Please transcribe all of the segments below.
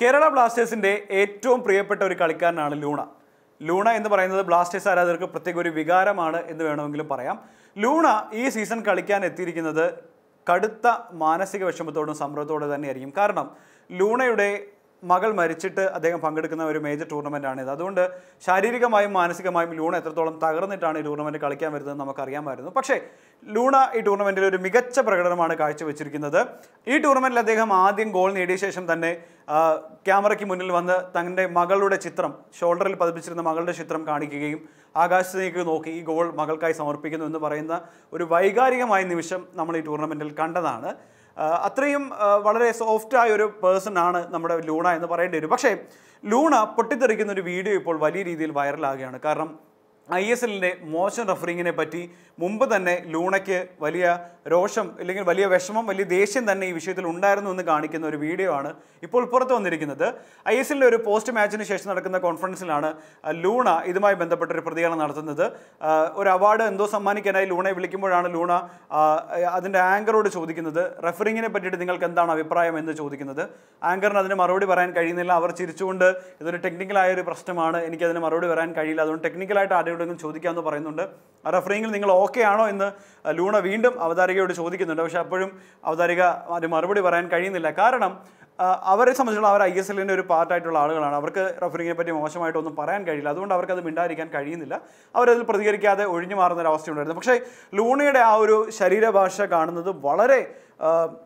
കേരള ബ്ലാസ്റ്റേഴ്സിന്റെ ഏറ്റവും പ്രിയപ്പെട്ട ഒരു കളിക്കാരനാണ് ലൂണ ലൂണ എന്ന് പറയുന്നത് ബ്ലാസ്റ്റേഴ്സ് ആരാധകർക്ക് പ്രത്യേക ഒരു വികാരമാണ് എന്ന് വേണമെങ്കിലും പറയാം ലൂണ ഈ സീസൺ കളിക്കാൻ എത്തിയിരിക്കുന്നത് കടുത്ത മാനസിക വിഷമത്തോടും സമ്മർദ്ദത്തോടും തന്നെയായിരിക്കും കാരണം ലൂണയുടെ മകൾ മരിച്ചിട്ട് അദ്ദേഹം പങ്കെടുക്കുന്ന ഒരു മേജർ ടൂർണമെൻ്റ് ആണിത് അതുകൊണ്ട് ശാരീരികമായും മാനസികമായും ലൂണ എത്രത്തോളം തകർന്നിട്ടാണ് ഈ ടൂർണമെൻറ്റ് കളിക്കാൻ വരുന്നത് നമുക്കറിയാമായിരുന്നു പക്ഷേ ലൂണ ഈ ടൂർണമെൻറ്റിൽ ഒരു മികച്ച പ്രകടനമാണ് കാഴ്ചവെച്ചിരിക്കുന്നത് ഈ ടൂർണമെൻറ്റിൽ അദ്ദേഹം ആദ്യം ഗോൾ നേടിയ ശേഷം തന്നെ ആ, ക്യാമറയ്ക്ക് മുന്നിൽ വന്ന് തൻ്റെ മകളുടെ ചിത്രം ഷോൾഡറിൽ പതിപ്പിച്ചിരുന്ന മകളുടെ ചിത്രം കാണിക്കുകയും ആകാശത്തേക്ക് നോക്കി ഈ ഗോൾ മകൾക്കായി സമർപ്പിക്കുന്നു എന്ന് പറയുന്ന ഒരു വൈകാരികമായ നിമിഷം നമ്മൾ ഈ ടൂർണമെൻറ്റിൽ കണ്ടതാണ് ആ, അത്രയും ആ, വളരെ സോഫ്റ്റ് ആയ ഒരു പേഴ്സൺ ആണ് നമ്മുടെ ലൂണ എന്ന് പറയേണ്ടി വരും പക്ഷേ ലൂണ പൊട്ടിത്തെറിക്കുന്ന ഒരു വീഡിയോ ഇപ്പോൾ വലിയ രീതിയിൽ വൈറലാകുകയാണ് കാരണം ഐ എസ് എല്ലിൻ്റെ മോശം റഫറിങ്ങിനെ പറ്റി മുമ്പ് തന്നെ ലൂണയ്ക്ക് വലിയ രോഷം അല്ലെങ്കിൽ വലിയ വിഷമം വലിയ ദേഷ്യം തന്നെ ഈ വിഷയത്തിൽ ഉണ്ടായിരുന്നു എന്ന് കാണിക്കുന്ന ഒരു വീഡിയോ ആണ് ഇപ്പോൾ പുറത്തു വന്നിരിക്കുന്നത് ഐ എസ് എല്ലിൻ്റെ ഒരു പോസ്റ്റ് മാച്ചിന് ശേഷം നടക്കുന്ന കോൺഫറൻസിലാണ് ആ, ലൂണ ഇതുമായി ബന്ധപ്പെട്ട ഒരു പ്രതികരണം നടത്തുന്നത് ആ, ഒരു അവാർഡ് എന്തോ സമ്മാനിക്കാനായി ലൂണയെ വിളിക്കുമ്പോഴാണ് ലൂണ ആ, അതിൻ്റെ ആങ്കറോട് ചോദിക്കുന്നത് റഫറിങ്ങിനെ പറ്റിയിട്ട് നിങ്ങൾക്ക് എന്താണ് അഭിപ്രായം എന്ന് ചോദിക്കുന്നത് ആങ്കറിന് അതിന് മറുപടി പറയാൻ കഴിയുന്നില്ല അവർ ചിരിച്ചുകൊണ്ട് ഇതൊരു ടെക്നിക്കലായ ഒരു പ്രശ്നമാണ് എനിക്ക് അതിന് മറുപടി പറയാൻ കഴിയില്ല അതുകൊണ്ട് ടെക്നിക്കലായിട്ട് ആരോടെങ്കിലും ചോദിക്കാമെന്ന് പറയുന്നുണ്ട് ആ റഫറിങ്ങിൽ നിങ്ങൾ ഓക്കെ ആണോ എന്ന് ലൂണ വീണ്ടും അവതാരികയോട് ചോദിക്കുന്നുണ്ട് പക്ഷെ അപ്പോഴും അവതാരിക അതിന് മറുപടി പറയാൻ കഴിയുന്നില്ല കാരണം ആ, അവരെ സംബന്ധിച്ചുള്ള അവർ ഐ എസ് എല്ലിൻ്റെ ഒരു പാർട്ടായിട്ടുള്ള ആളുകളാണ് അവർക്ക് റഫറിങ്ങിനെ പറ്റി മോശമായിട്ടൊന്നും പറയാൻ കഴിയില്ല അതുകൊണ്ട് അവർക്ക് അത് മിണ്ടാതിരിക്കാൻ കഴിയുന്നില്ല അവരതിൽ പ്രതികരിക്കാതെ ഒഴിഞ്ഞു മാറുന്ന ഒരു അവസ്ഥയുണ്ടായിരുന്നു പക്ഷേ ലൂണയുടെ ആ ഒരു ശരീരഭാഷ കാണുന്നത് വളരെ ആ,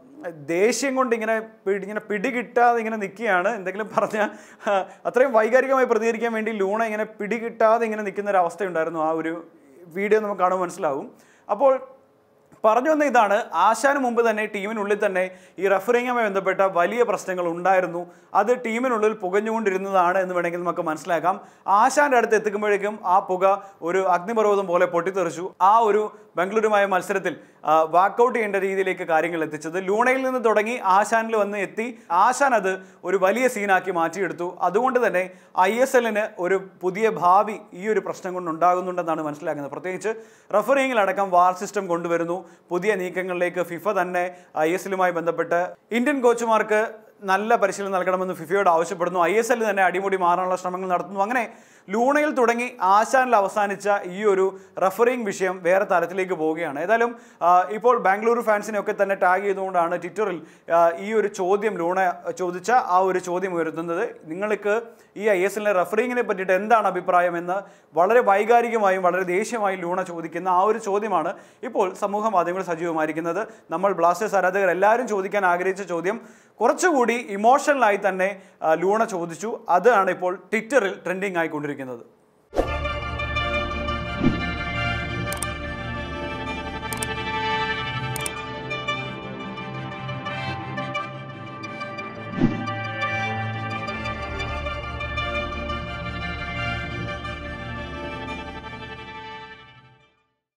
ദേഷ്യം കൊണ്ട് ഇങ്ങനെ പിടി ഇങ്ങനെ പിടികിട്ടാതെ ഇങ്ങനെ നിൽക്കുകയാണ് എന്തെങ്കിലും പറഞ്ഞാൽ അത്രയും വൈകാരികമായി പ്രതികരിക്കാൻ വേണ്ടി ലൂണ ഇങ്ങനെ പിടികിട്ടാതെ ഇങ്ങനെ നിൽക്കുന്ന ഒരു അവസ്ഥയുണ്ടായിരുന്നു ആ ഒരു വീഡിയോ നമുക്ക് കാണുമ്പോൾ മനസ്സിലാവും അപ്പോൾ പറഞ്ഞു വന്ന ഇതാണ് ആശാന് മുമ്പ് തന്നെ ടീമിനുള്ളിൽ തന്നെ ഈ റഫറിങ്ങുമായി ബന്ധപ്പെട്ട വലിയ പ്രശ്നങ്ങൾ ഉണ്ടായിരുന്നു അത് ടീമിനുള്ളിൽ പുകഞ്ഞുകൊണ്ടിരുന്നതാണ് എന്ന് വേണമെങ്കിൽ നമുക്ക് മനസ്സിലാക്കാം ആശാന്റെ അടുത്ത് എത്തിക്കുമ്പോഴേക്കും ആ പുക ഒരു അഗ്നിപർവ്വതം പോലെ പൊട്ടിത്തെറിച്ചു ആ ഒരു ബംഗളൂരുമായ മത്സരത്തിൽ വാക്കൗട്ട് ചെയ്യേണ്ട രീതിയിലേക്ക് കാര്യങ്ങൾ എത്തിച്ചത് ലൂണയിൽ നിന്ന് തുടങ്ങി ആശാനിൽ വന്ന് എത്തി ആശാൻ അത് ഒരു വലിയ സീനാക്കി മാറ്റിയെടുത്തു അതുകൊണ്ട് തന്നെ ഐ എസ് എല്ലിന് ഒരു പുതിയ ഭാവി ഈ ഒരു പ്രശ്നം കൊണ്ട് ഉണ്ടാകുന്നുണ്ടെന്നാണ് മനസ്സിലാക്കുന്നത് പ്രത്യേകിച്ച് റഫറിങ്ങിലടക്കം വാർ സിസ്റ്റം കൊണ്ടുവരുന്നു പുതിയ നീക്കങ്ങളിലേക്ക് ഫിഫ തന്നെ ഐ എസ് എല്ലുമായി ബന്ധപ്പെട്ട് ഇന്ത്യൻ കോച്ചുമാർക്ക് നല്ല പരിശീലനം നൽകണമെന്ന് ഫിഫയോട് ആവശ്യപ്പെടുന്നു ഐ എസ് എല്ലിൽ തന്നെ അടിമുടി മാറാനുള്ള ശ്രമങ്ങൾ നടത്തുന്നു അങ്ങനെ ലൂണയിൽ തുടങ്ങി ആശാനിൽ അവസാനിച്ച ഈ ഒരു റഫറിംഗ് വിഷയം വേറെ തലത്തിലേക്ക് പോവുകയാണ് ഏതായാലും ആ, ഇപ്പോൾ ബാംഗ്ലൂരു ഫാൻസിനെ ഒക്കെ തന്നെ ടാഗ് ചെയ്തുകൊണ്ടാണ് ട്വിറ്ററിൽ ആ, ഈ ഒരു ചോദ്യം ലൂണ ചോദിച്ച ആ ഒരു ചോദ്യം ഉയർത്തുന്നത് നിങ്ങൾക്ക് ഈ ഐ എസ് എല്ലിലെ റഫറിങ്ങിനെ പറ്റിയിട്ട് എന്താണ് അഭിപ്രായം എന്ന് വളരെ വൈകാരികമായും വളരെ ദേഷ്യമായും ലൂണ ചോദിക്കുന്ന ആ ഒരു ചോദ്യമാണ് ഇപ്പോൾ സമൂഹ മാധ്യമങ്ങളിൽ സജീവമായിരിക്കുന്നത് നമ്മൾ ബ്ലാസ്റ്റേഴ്സ് ആരാധകർ എല്ലാവരും ചോദിക്കാൻ ആഗ്രഹിച്ച ചോദ്യം കുറച്ചുകൂടി ഇമോഷണലായി തന്നെ ആ, ലൂണ ചോദിച്ചു അതാണ് ഇപ്പോൾ ട്വിറ്ററിൽ ട്രെൻഡിങ് ആയിക്കൊണ്ടിരിക്കുന്നത്